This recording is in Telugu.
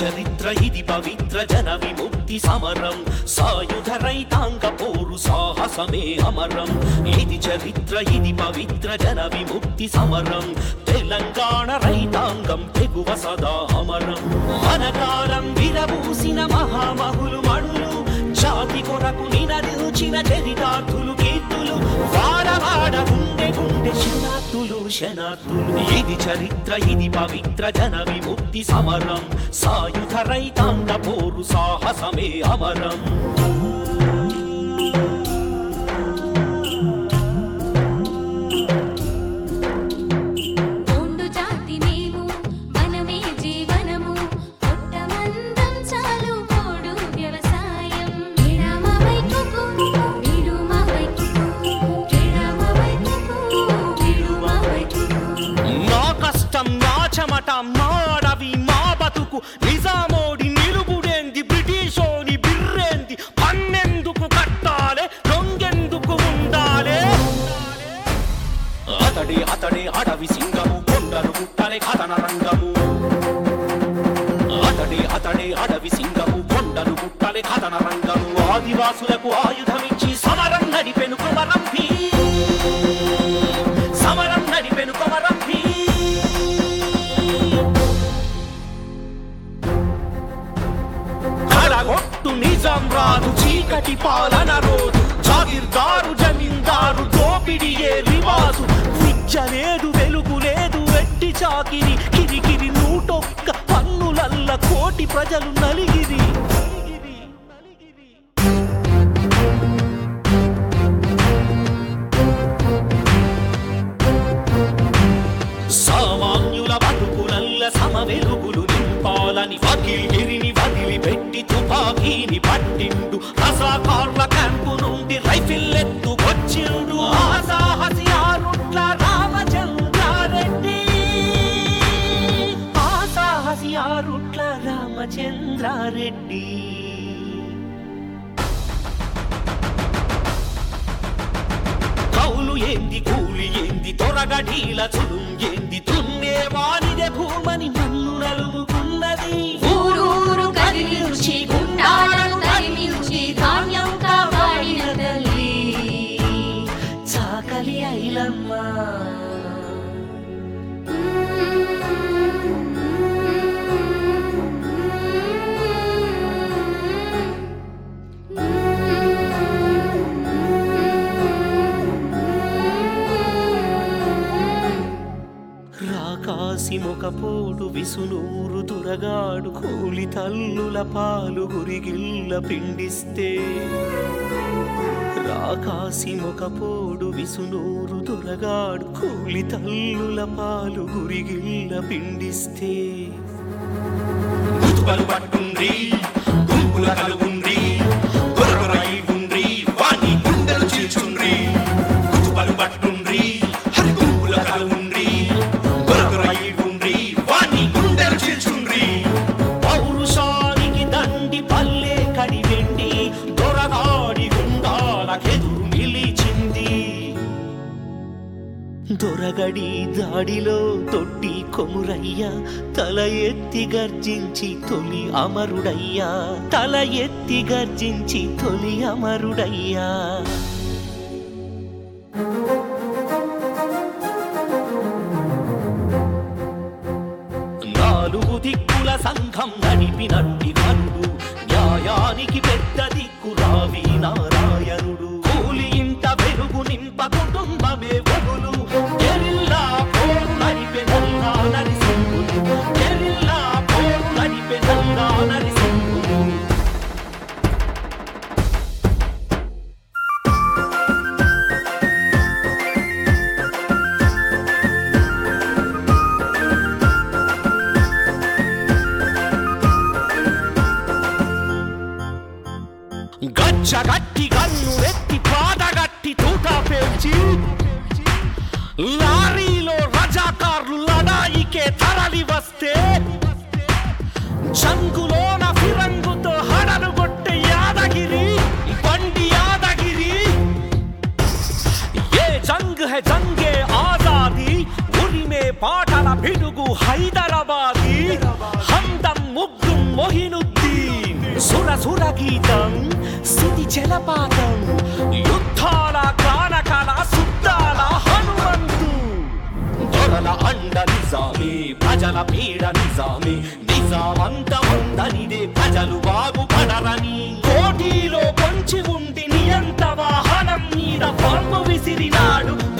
చరిత్ర ఇది పవిత్ర జన విముక్తి సమరం సాయుధ రైతాంగ పోరు సాహసమే అమరం ఇది చరిత్ర ఇది పవిత్ర జన విముక్తి సమరం తెలంగాణ రైతాంగం తెగువ సదా అమరం మనకాలం విరబూసిన మహామహులు మణులు జాతి కొరకు నినదించిన చరితార్థులు కీర్తులు వాడవాడ గుండె గుండె శనార్థులు శనార్థులు ఇది చరిత్ర ఇది పవిత్ర జన విముక్తి సమరం సాయుధ రైతాంగ పోరు సాహసమే అమరం ఉండు జాతి మేము మనమే జీవనము పొట్టమందం చాలు పోడు వ్యవసాయం ఎడమ వైపుకు విడుమ వైపుకు ఎడమ వైపుకు విడుమ వైపుకు నా కష్టం నా చెమట మా అడవి మా బతుకు నిజామోడి నిలుగుడేంది బ్రిటిషోని బిర్రేంది పన్నెందుకు కట్టాలే దొంగెందుకు ఉండాలే అతడే అతడే అడవి సింగము కొండలు గుట్టలే కథన రంగము అతడే అతడే అడవి సింగము కొండలు గుట్టలే కథన రంగము ఆదివాసులకు ఆయుధమిచ్చి సమరం నడిపెను కుమరంభి సమరం నడిపెను కుమరంభి కడగొట్టు నిజం రాదు చీకటి పాలన రోజు జాగిర్దారు జమీందారు దోపిడియే రివాజు విద్య లేదు వెలుగు లేదు వెట్టి చాకిరి కిరికిరి నూటొక్క పన్నులల్ల కోటి ప్రజలు నలిగిరి సామాన్యుల బతుకులల్ల సమ వెలుగులు నింపాలని వకీల్గిరిని వదిలిపెట్టి తుపాకీని పట్టిండు రసాకార్ల క్యాంపు నుండి రైఫిల్ ఎత్తుకొచ్చిండు ఆ సాహసి ఆరుట్ల రామచంద్రారెడ్డి ఆ సాహసి ఆరుట్ల రామచంద్రారెడ్డి కౌలు ఏంది కూలి ఏంది తొరగడీల చులుం ఏంది తున్నే వానిదే భూమని మన్ను నలుగుకున్నది ఊరూరు కదిలించి గుండాలను తరిమించి ధాన్యం కాపాడిన తల్లి చాకలి ఐలమ్మ రాకాసి మొకపోడు విసునూరు దురగాడు కూలి తల్లుల పాలు గురిగిల్ల పిండిస్తే రాకాసి మొకపోడు విసునూరు దొరగాడు కూలి తల్లుల పాలు గురిగిల్ల పిండిస్తే ముతుకలు పట్టుండ్రి గుంపుల కలుగుండ్రి గొరగొరై ఉండ్రి వాణి గుండెలు చీల్చుండ్రి ముతుకలు పట్టుండ్రి హరి గుంపుల కలుగుండ్రి గొరగొరై ఉండ్రి వాణి గుండెలు చీల్చుండ్రి పౌరుషానికి దండి పల్లె కడివెండి దొరగాడి గుండాలకెదురు నిలిచింది దొరగడి దాడిలో తొట్టి కొమురయ్య తల ఎత్తి గర్జించి తొలి అమరుడయ్యా తల ఎత్తి గర్జించి తొలి అమరుడయ్యా నాలుగు దిక్కుల సంఘం నడిపినట్టి వరుడు న్యాయానికి పెద్ద దిక్కు రావి నారాయణుడు కూలి ఇంట వెలుగు నింప కుటుంబమే వగులు ఎరిల్లా పోరు నడిపెనల్లా నరిసింగులు ఎరిల్లా పోరు నడిపెనల్లా నరిసింగులు గచ్చగట్టి గన్ను ఎత్తి పాదగట్టి తూట పేల్చి లారీలో రజాకార్లు లడాయికే తరలి వస్తే జంగులోన ఫిరంగుతో హడలు కొట్టే యాదగిరి బండి యాదగిరి ఏ జంగ్ హై జంగే ఆజాది ఉరిమే పాటల పిడుగు హైదరాబాదీ హందం ముగ్గుం మొహినుద్దీన్ సుర సుర గీతం స్థితి జలపాతం యుద్ధాల కానకాల సుద్దాల హనుమంతు దొరల అండ నిజామే ప్రజల పీడ నిజామే నిజామంత ఉందనిదే ప్రజలు బాగుపడరని కోటిలో పొంచి ఉండి నియంత వాహనం మీద పాము విసిరినాడు